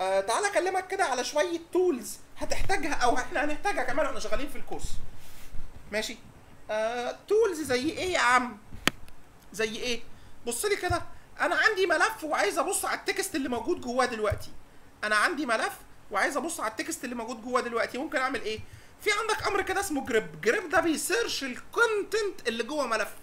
آه تعالى اكلمك كده على شويه تولز هتحتاجها او احنا هنحتاجها كمان واحنا شغالين في الكورس ماشي آه تولز زي ايه يا عم زي ايه بص لي كده انا عندي ملف وعايز ابص على التكست اللي موجود جواه دلوقتي انا عندي ملف وعايز ابص على التكست اللي موجود جواه دلوقتي ممكن اعمل ايه في عندك امر كده اسمه جريب جريب ده بيسيرش الكونتنت اللي جوه ملف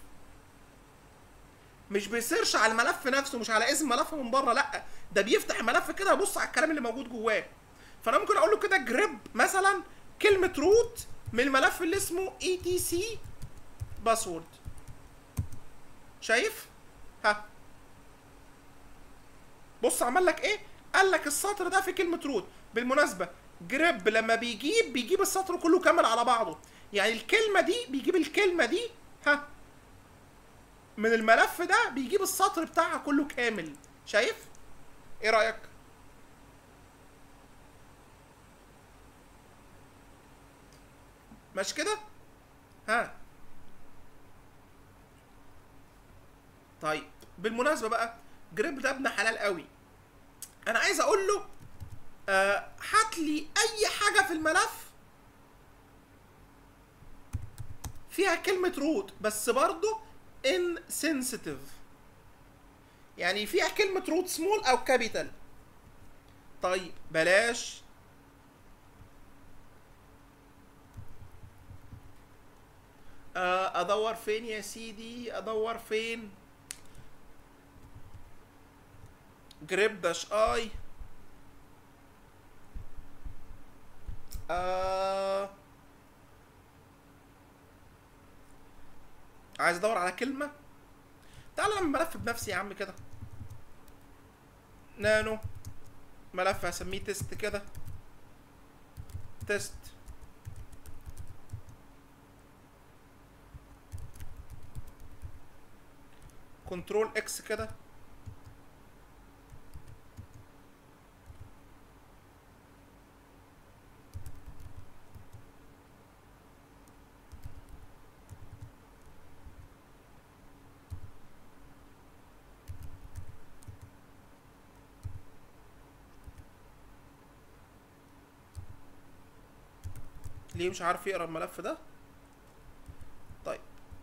مش بيسيرش على الملف نفسه مش على اسم ملف من بره لا ده بيفتح الملف كده ويبص على الكلام اللي موجود جواه فانا ممكن اقول له كده جريب مثلا كلمه روت من الملف اللي اسمه اي تي سي باسورد شايف ها بص عمل لك ايه قال لك السطر ده في كلمه روت بالمناسبه جريب لما بيجيب بيجيب السطر كله كامل على بعضه يعني الكلمه دي بيجيب الكلمه دي ها من الملف ده بيجيب السطر بتاعها كله كامل شايف ايه رايك مش كده ها طيب بالمناسبه بقى جريب ده ابن حلال قوي انا عايز اقول له آه هات لي اي حاجه في الملف فيها كلمه روت بس برضه insensitive يعني فيها كلمة روت سمول أو كابيتال طيب بلاش آه أدور فين يا سيدي أدور فين جريب داش اي آه عايز ادور على كلمه تعال اعمل ملف بنفسي يا عم كده نانو ملف هسميه تيست كده تيست كنترول اكس كده ليه مش عارف يقرا الملف ده طيب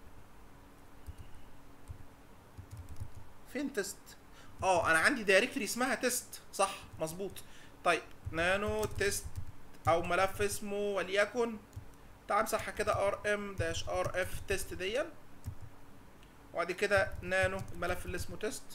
فين تيست اه انا عندي دايركتوري اسمها تيست صح مظبوط طيب نانو تيست او ملف اسمه وليكن تعال امسحها كده ار ام داش ار اف تيست دي وبعد كده نانو الملف اللي اسمه تيست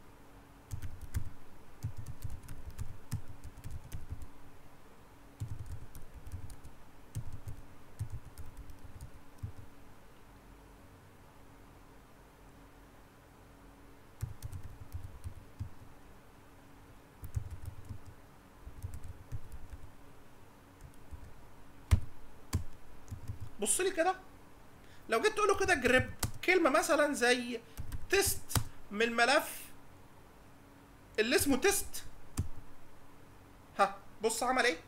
بص لي كده لو جيت تقول له كده جريب كلمه مثلا زي تيست من الملف اللي اسمه تيست ها بص عمل ايه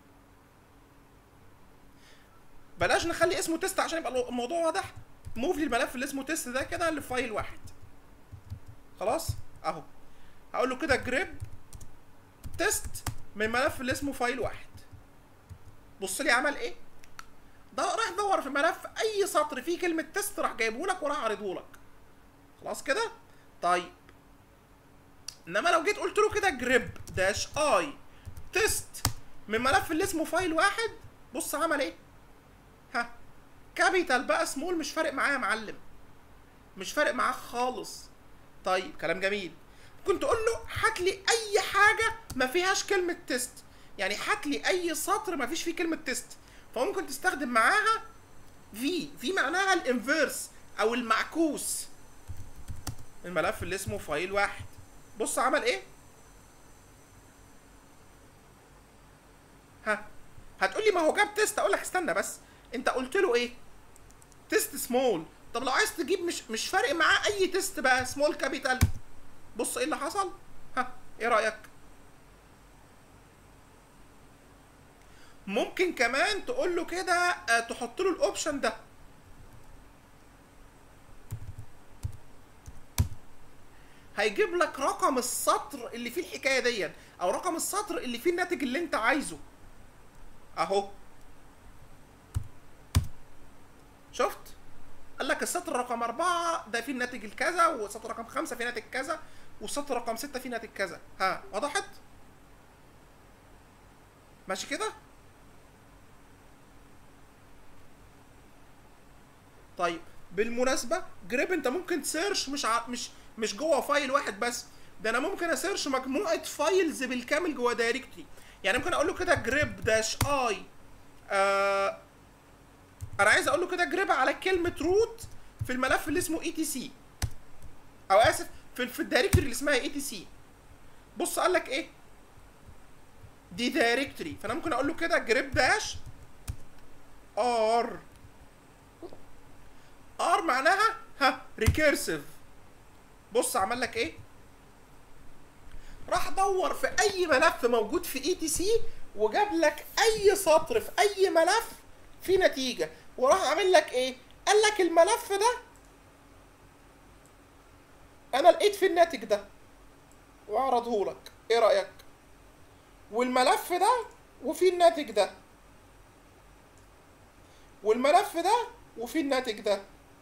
بلاش نخلي اسمه تيست عشان يبقى الموضوع واضح موف لي الملف اللي اسمه تيست ده كده لفايل واحد خلاص اهو هقول له كده جريب تيست من الملف اللي اسمه فايل واحد بص لي عمل ايه ده راح دور في ملف اي سطر فيه كلمه تيست راح جايبه لك وراح عارضه لك خلاص كده طيب انما لو جيت قلت له كده جريب داش اي تيست من ملف اللي اسمه فايل واحد بص عمل ايه ها كابيتال بقى سمول مش فارق معاه يا معلم مش فارق معاه خالص طيب كلام جميل كنت اقول له هات لي اي حاجه ما فيهاش كلمه تيست يعني هات لي اي سطر ما فيش فيه كلمه تيست فممكن تستخدم معاها في في معناها الانفيرس او المعكوس الملف اللي اسمه فايل واحد بص عمل ايه ها هتقول لي ما هو جاب تيست اقول لك استنى بس انت قلت له ايه تيست سمول طب لو عايز تجيب مش مش فارق معاه اي تيست بقى سمول كابيتال بص ايه اللي حصل ها ايه رايك ممكن كمان تقول له كده آه، تحط له الاوبشن ده هيجيب لك رقم السطر اللي فيه الحكايه دي او رقم السطر اللي فيه الناتج اللي انت عايزه اهو شفت قال لك السطر رقم أربعة ده فيه الناتج الكذا والسطر رقم خمسة فيه ناتج كذا والسطر رقم ستة فيه ناتج كذا ها وضحت ماشي كده طيب بالمناسبة جريب انت ممكن تسيرش مش ع... مش مش جوه فايل واحد بس ده انا ممكن اسيرش مجموعة فايلز بالكامل جوه دايركتري يعني ممكن اقول له كده جريب داش اي آه انا عايز اقول له كده جريب على كلمة روت في الملف اللي اسمه اي تي سي او اسف في في الدايركتوري اللي اسمها اي تي سي بص قال لك ايه دي دايركتوري فانا ممكن اقول له كده جريب داش ار ار معناها ها ريكيرسيف بص عمل لك ايه راح دور في اي ملف موجود في اي تي سي وجاب لك اي سطر في اي ملف في نتيجه وراح عامل لك ايه قال لك الملف ده انا لقيت في الناتج ده واعرضه لك ايه رايك والملف ده وفي الناتج ده والملف ده وفي الناتج ده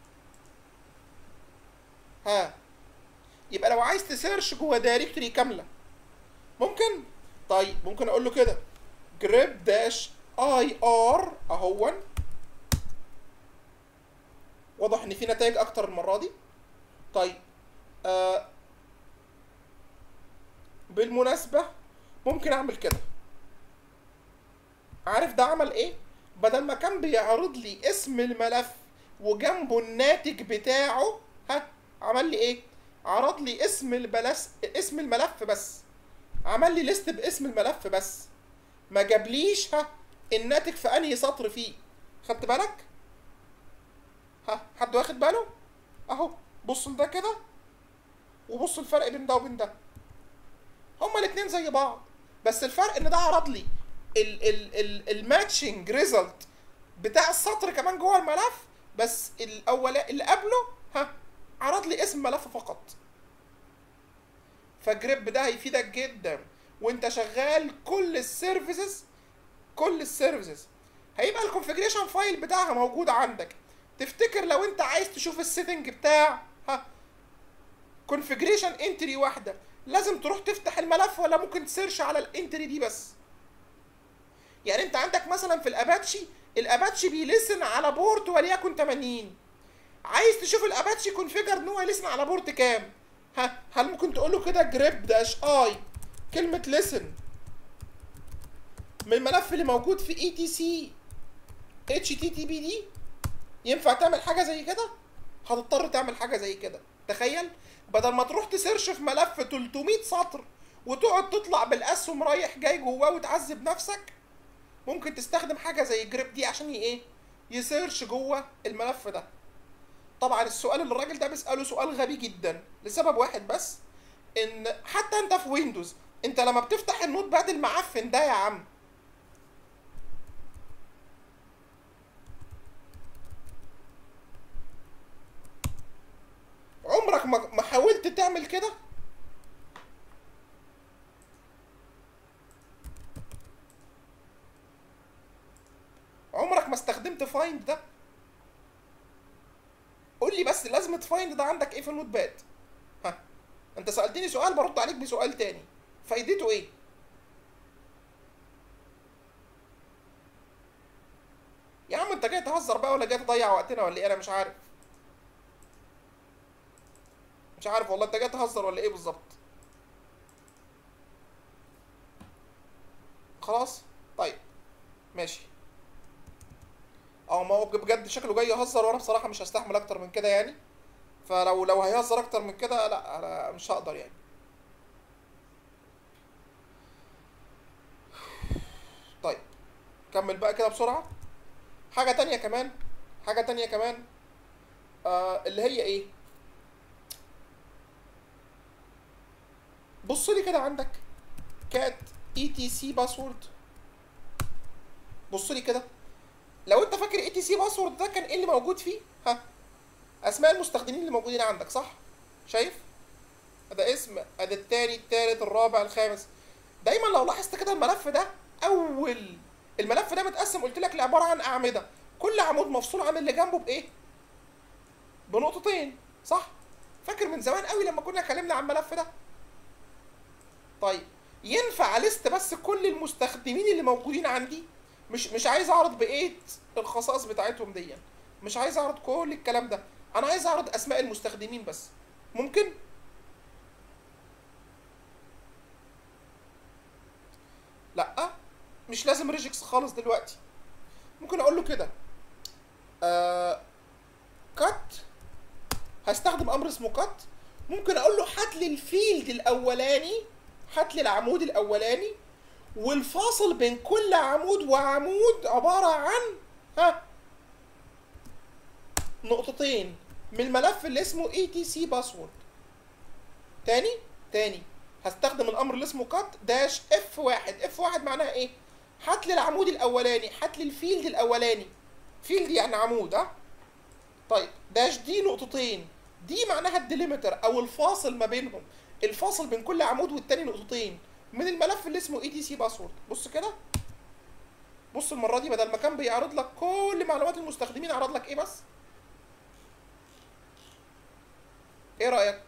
ها يبقى لو عايز تسيرش جوه دايركتوري كامله ممكن طيب ممكن اقول له كده جريب داش اي ار اهون واضح ان في نتائج اكتر المره دي طيب آه بالمناسبه ممكن اعمل كده عارف ده عمل ايه بدل ما كان بيعرض لي اسم الملف وجنبه الناتج بتاعه ها عمل لي ايه عرض لي اسم البلس اسم الملف بس عمل لي ليست باسم الملف بس ما جابليش ها الناتج في انهي سطر فيه خدت بالك ها حد واخد باله اهو بص لده كده وبص الفرق بين ده وبين ده هما الاتنين زي بعض بس الفرق ان ده عرض لي الماتشنج ريزلت بتاع السطر كمان جوه الملف بس الاول اللي قبله ها عرض لي اسم ملف فقط فجريب ده هيفيدك جدا وانت شغال كل السيرفيسز كل السيرفيسز هيبقى الكونفيجريشن فايل بتاعها موجود عندك تفتكر لو انت عايز تشوف السيتنج بتاع ها كونفيجريشن انتري واحده لازم تروح تفتح الملف ولا ممكن تسيرش على الانتري دي بس يعني انت عندك مثلا في الاباتشي الاباتشي بيلسن على بورت وليكن 80 عايز تشوف الاباتشي كونفيجر ان هو يلسن على بورت كام ها هل ممكن تقول له كده جريب داش اي كلمه لسن من الملف اللي موجود في اي تي سي اتش تي تي بي دي ينفع تعمل حاجه زي كده هتضطر تعمل حاجه زي كده تخيل بدل ما تروح تسيرش في ملف 300 سطر وتقعد تطلع بالاسهم رايح جاي جواه وتعذب نفسك ممكن تستخدم حاجه زي جريب دي عشان ايه يسيرش جوه الملف ده طبعا السؤال اللي الراجل ده بيساله سؤال غبي جدا لسبب واحد بس ان حتى انت في ويندوز انت لما بتفتح النوت باد المعفن ده يا عم عمرك ما ما حاولت تعمل كده عمرك ما استخدمت فايند ده قول لي بس لازمه فايند ده عندك ايه في النوت باد ها انت سالتني سؤال برد عليك بسؤال تاني فايدته ايه يا عم انت جاي تهزر بقى ولا جاي تضيع وقتنا ولا ايه انا مش عارف مش عارف والله انت جاي تهزر ولا ايه بالظبط خلاص طيب ماشي اه ما هو بجد شكله جاي يهزر وانا بصراحه مش هستحمل اكتر من كده يعني فلو لو هيهزر اكتر من كده لا انا مش هقدر يعني طيب كمل بقى كده بسرعه حاجه تانية كمان حاجه تانية كمان آه اللي هي ايه بص لي كده عندك كات اي تي سي باسورد بص لي كده لو انت فاكر اي تي سي باسورد ده كان ايه اللي موجود فيه ها اسماء المستخدمين اللي موجودين عندك صح شايف ده اسم ادي التاني التالت الرابع الخامس دايما لو لاحظت كده الملف ده اول الملف ده متقسم قلت لك لعباره عن اعمده كل عمود مفصول عن اللي جنبه بايه بنقطتين صح فاكر من زمان قوي لما كنا اتكلمنا عن الملف ده طيب ينفع لست بس كل المستخدمين اللي موجودين عندي مش مش عايز اعرض بقيه الخصائص بتاعتهم دي مش عايز اعرض كل الكلام ده انا عايز اعرض اسماء المستخدمين بس ممكن لا مش لازم ريجكس خالص دلوقتي ممكن اقول له كده آه كات هستخدم امر اسمه كات ممكن اقول له هات لي الفيلد الاولاني هات لي العمود الاولاني والفاصل بين كل عمود وعمود عباره عن ها نقطتين من الملف اللي اسمه اي تي سي باسورد تاني تاني هستخدم الامر اللي اسمه كات داش اف واحد اف واحد معناها ايه هات لي العمود الاولاني هات لي الفيلد الاولاني فيلد يعني عمود ها طيب داش دي نقطتين دي معناها الديليمتر او الفاصل ما بينهم الفاصل بين كل عمود والتاني نقطتين من الملف اللي اسمه اي تي سي باسورد بص كده بص المره دي بدل ما كان بيعرض لك كل معلومات المستخدمين عرض لك ايه بس ايه رايك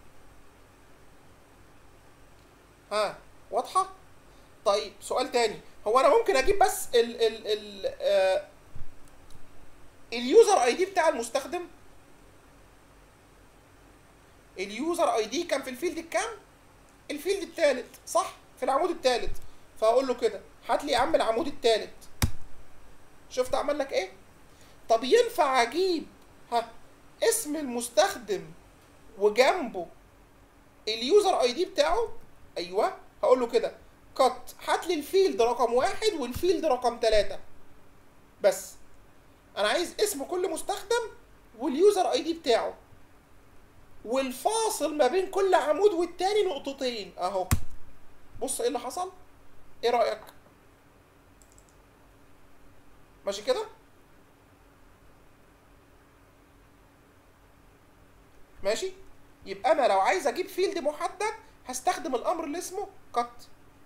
ها واضحه طيب سؤال تاني هو انا ممكن اجيب بس ال ال ال آه اليوزر اي دي بتاع المستخدم اليوزر اي دي كان في الفيلد الكام الفيلد الثالث صح في العمود الثالث فاقول له كده هات لي يا عم العمود الثالث شفت عمل لك ايه طب ينفع اجيب ها اسم المستخدم وجنبه اليوزر اي دي بتاعه ايوه هقول له كده كات هات لي الفيلد رقم واحد والفيلد رقم ثلاثة بس انا عايز اسم كل مستخدم واليوزر اي دي بتاعه والفاصل ما بين كل عمود والتاني نقطتين اهو بص ايه اللي حصل ايه رايك ماشي كده ماشي يبقى انا لو عايز اجيب فيلد محدد هستخدم الامر اللي اسمه كات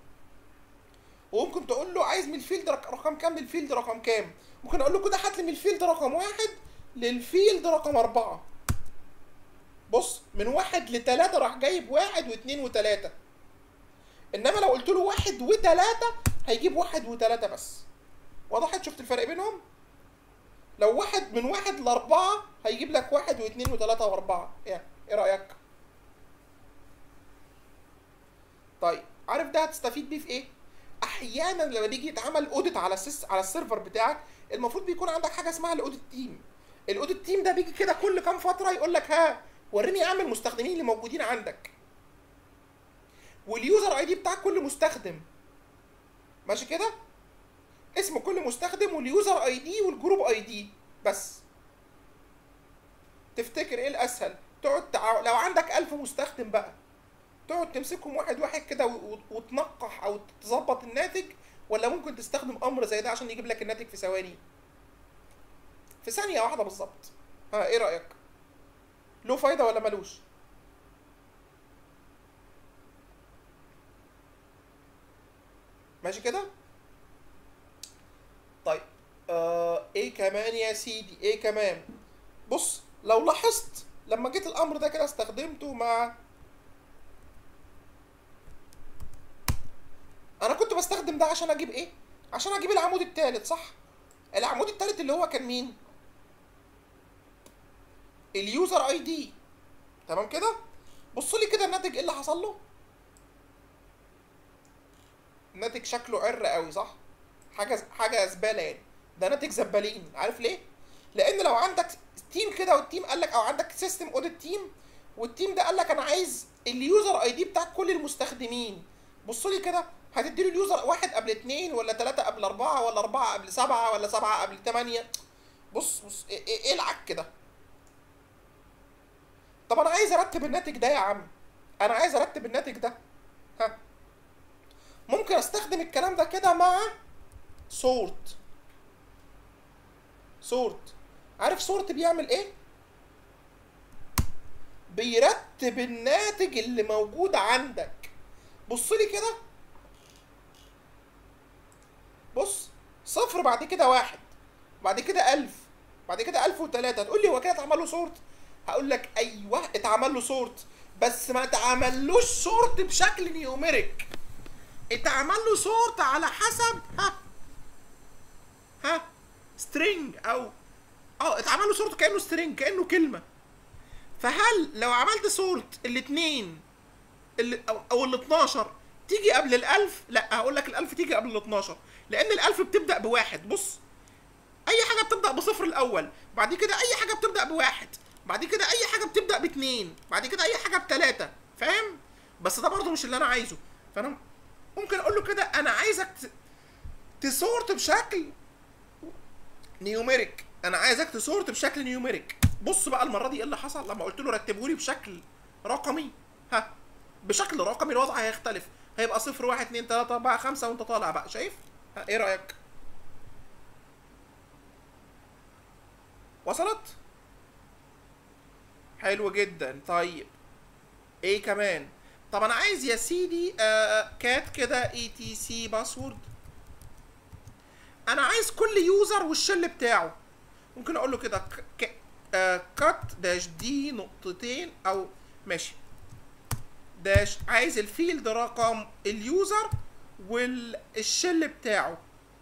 وممكن تقول له عايز من الفيلد رقم كام للفيلد رقم كام ممكن اقول له كده هات لي من الفيلد رقم واحد للفيلد رقم اربعة بص من واحد لتلاتة راح جايب واحد واثنين وتلاتة انما لو قلت له واحد وتلاتة هيجيب واحد وتلاتة بس وضحت شفت الفرق بينهم لو واحد من واحد لاربعة هيجيب لك واحد واثنين وتلاتة واربعة يعني ايه رأيك طيب عارف ده هتستفيد بيه في ايه احيانا لما بيجي يتعمل اوديت على السيس على السيرفر بتاعك المفروض بيكون عندك حاجه اسمها الاوديت تيم الاوديت تيم ده بيجي كده كل كام فتره يقول لك ها وريني يا عم المستخدمين اللي موجودين عندك واليوزر اي دي بتاع كل مستخدم ماشي كده اسم كل مستخدم واليوزر اي دي والجروب اي دي بس تفتكر ايه الاسهل تقعد تع... لو عندك ألف مستخدم بقى تقعد تمسكهم واحد واحد كده و... وتنقح او تظبط الناتج ولا ممكن تستخدم امر زي ده عشان يجيب لك الناتج في ثواني في ثانية واحدة بالظبط ها ايه رأيك له فايدة ولا ملوش ماشي كده طيب آه ايه كمان يا سيدي ايه كمان بص لو لاحظت لما جيت الامر ده كده استخدمته مع انا كنت بستخدم ده عشان اجيب ايه عشان اجيب العمود الثالث صح العمود الثالث اللي هو كان مين اليوزر اي دي تمام كده بصوا لي كده الناتج ايه اللي حصل له الناتج شكله عر قوي صح حاجه حاجه زباله يعني ده ناتج زبالين عارف ليه لان لو عندك تيم كده والتيم قال لك او عندك سيستم اوديت تيم والتيم ده قال لك انا عايز اليوزر اي دي بتاع كل المستخدمين بصوا لي كده هتدي له اليوزر واحد قبل اتنين ولا تلاتة قبل أربعة ولا أربعة قبل سبعة ولا سبعة قبل تمانية بص بص إيه, إيه العك ده طب أنا عايز أرتب الناتج ده يا عم أنا عايز أرتب الناتج ده ها ممكن أستخدم الكلام ده كده مع سورت سورت عارف سورت بيعمل إيه؟ بيرتب الناتج اللي موجود عندك بص لي كده بص صفر بعد كده واحد بعد كده ألف بعد كده ألف وتلاتة تقول لي هو كده اتعمل له سورت هقول لك أيوه اتعمل له سورت بس ما اتعملوش سورت بشكل نيوميريك اتعمل له سورت على حسب ها ها سترينج او اه اتعمل له سورت كانه سترينج كانه كلمه فهل لو عملت سورت الاثنين اللي او, أو ال 12 تيجي قبل الألف لا هقول لك الألف تيجي قبل ال 12 لأن الألف بتبدأ بواحد بص أي حاجة بتبدأ بصفر الأول بعد كده أي حاجة بتبدأ بواحد بعد كده أي حاجة بتبدأ باتنين بعد كده أي حاجة بتلاتة فاهم؟ بس ده برضه مش اللي أنا عايزه فأنا ممكن أقول له كده أنا عايزك ت- تسورت بشكل نيوميريك أنا عايزك تسورت بشكل نيوميريك بص بقى المرة دي إيه اللي حصل لما قلت له رتبهولي بشكل رقمي ها بشكل رقمي الوضع هيختلف هيبقى صفر واحد اتنين تلاتة أربعة خمسة وأنت طالع بقى شايف؟ ها، إيه رأيك؟ وصلت؟ حلو جدا طيب ايه كمان طب انا عايز يا سيدي آه كات كده اي تي سي باسورد انا عايز كل يوزر والشل بتاعه ممكن اقول له كده ك- ك- آه كات داش دي نقطتين او ماشي داش عايز الفيلد رقم اليوزر والشل بتاعه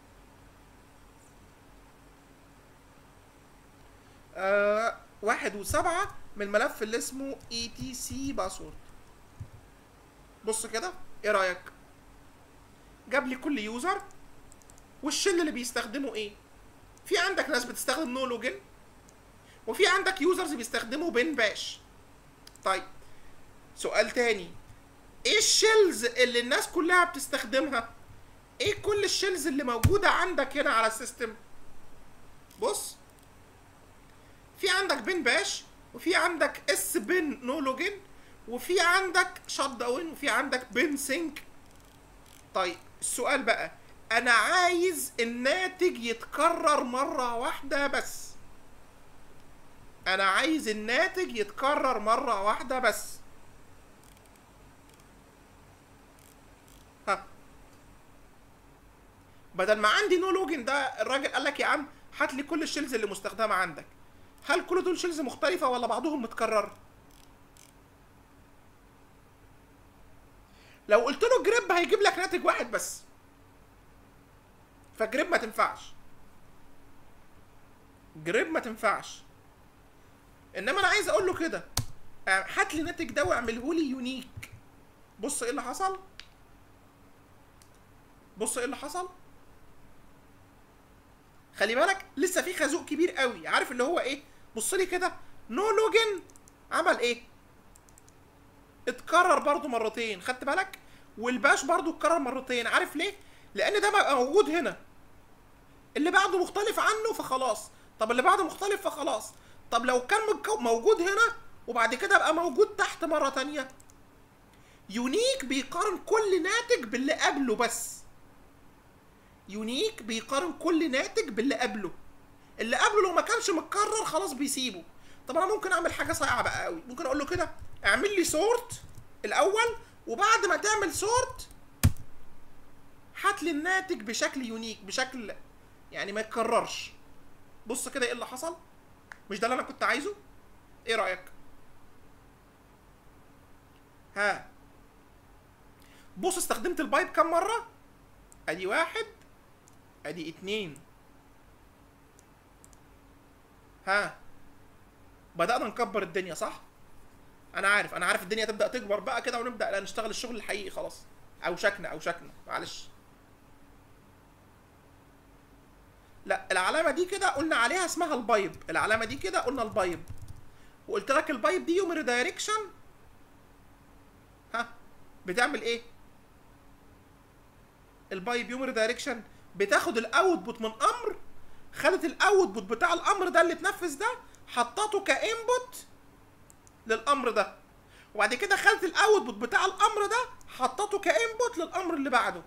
آه واحد وسبعة من الملف اللي اسمه اي تي سي باسورد بص كده ايه رأيك جاب لي كل يوزر والشل اللي بيستخدمه ايه في عندك ناس بتستخدم نو لوجن وفي عندك يوزرز بيستخدموا بين باش طيب سؤال تاني ايه الشيلز اللي الناس كلها بتستخدمها ايه كل الشيلز اللي موجودة عندك هنا على السيستم بص في عندك بين باش وفي عندك اس بن نو لوجن وفي عندك شات داون وفي عندك بن سينك طيب السؤال بقى انا عايز الناتج يتكرر مرة واحدة بس انا عايز الناتج يتكرر مرة واحدة بس ها بدل ما عندي نو لوجن ده الراجل قال لك يا عم هات لي كل الشيلز اللي مستخدمه عندك هل كل دول شيلز مختلفه ولا بعضهم متكرر لو قلت له جريب هيجيب لك ناتج واحد بس فجريب ما تنفعش جريب ما تنفعش انما انا عايز اقول له كده آه، هات لي ناتج ده واعمله لي يونيك بص ايه اللي حصل بص ايه اللي حصل خلي بالك لسه في خازوق كبير قوي عارف اللي هو ايه بص لي كده نو لوجن عمل ايه اتكرر برضو مرتين خدت بالك والباش برضو اتكرر مرتين عارف ليه لان ده بقى موجود هنا اللي بعده مختلف عنه فخلاص طب اللي بعده مختلف فخلاص طب لو كان متكو- موجود هنا وبعد كده بقى موجود تحت مرة تانية يونيك بيقارن كل ناتج باللي قبله بس يونيك بيقارن كل ناتج باللي قبله اللي قبله لو ما كانش متكرر خلاص بيسيبه طب انا ممكن اعمل حاجه صايعه بقى قوي ممكن اقول له كده اعمل لي سورت الاول وبعد ما تعمل سورت هات لي الناتج بشكل يونيك بشكل يعني ما يتكررش بص كده ايه اللي حصل مش ده اللي انا كنت عايزه ايه رايك ها بص استخدمت البايب كام مره ادي واحد ادي اتنين ها بدأنا نكبر الدنيا صح؟ أنا عارف أنا عارف الدنيا تبدأ تكبر بقى كده ونبدأ لا نشتغل الشغل الحقيقي خلاص أو شكنا أو شكنا معلش لا العلامة دي كده قلنا عليها اسمها البايب العلامة دي كده قلنا البايب وقلت لك البايب دي يوم ريدايركشن ها بتعمل ايه؟ البايب يوم ريدايركشن بتاخد الاوتبوت من امر خدت الاوتبوت بتاع الامر ده اللي اتنفذ ده حطته كانبوت للامر ده وبعد كده خدت الاوتبوت بتاع الامر ده حطته كانبوت للامر اللي بعده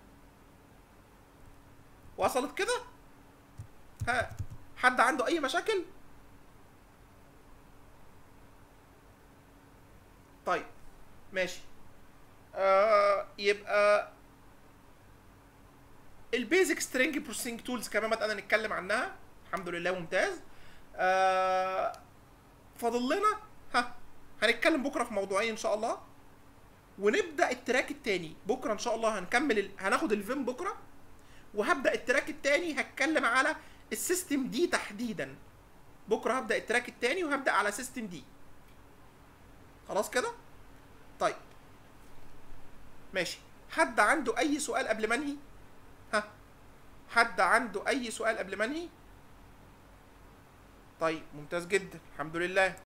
وصلت كده ها حد عنده اي مشاكل ماشي آه يبقى البيزك سترينج بروسيسنج تولز كمان بدأنا نتكلم عنها الحمد لله ممتاز آه فاضل لنا ها هنتكلم بكره في موضوعين ان شاء الله ونبدا التراك التاني بكره ان شاء الله هنكمل ال... هناخد الفيم بكره وهبدا التراك التاني هتكلم على السيستم دي تحديدا بكره هبدا التراك التاني وهبدا على سيستم دي خلاص كده طيب ماشي حد عنده اي سؤال قبل ما انهي ها حد عنده اي سؤال قبل ما انهي طيب ممتاز جدا الحمد لله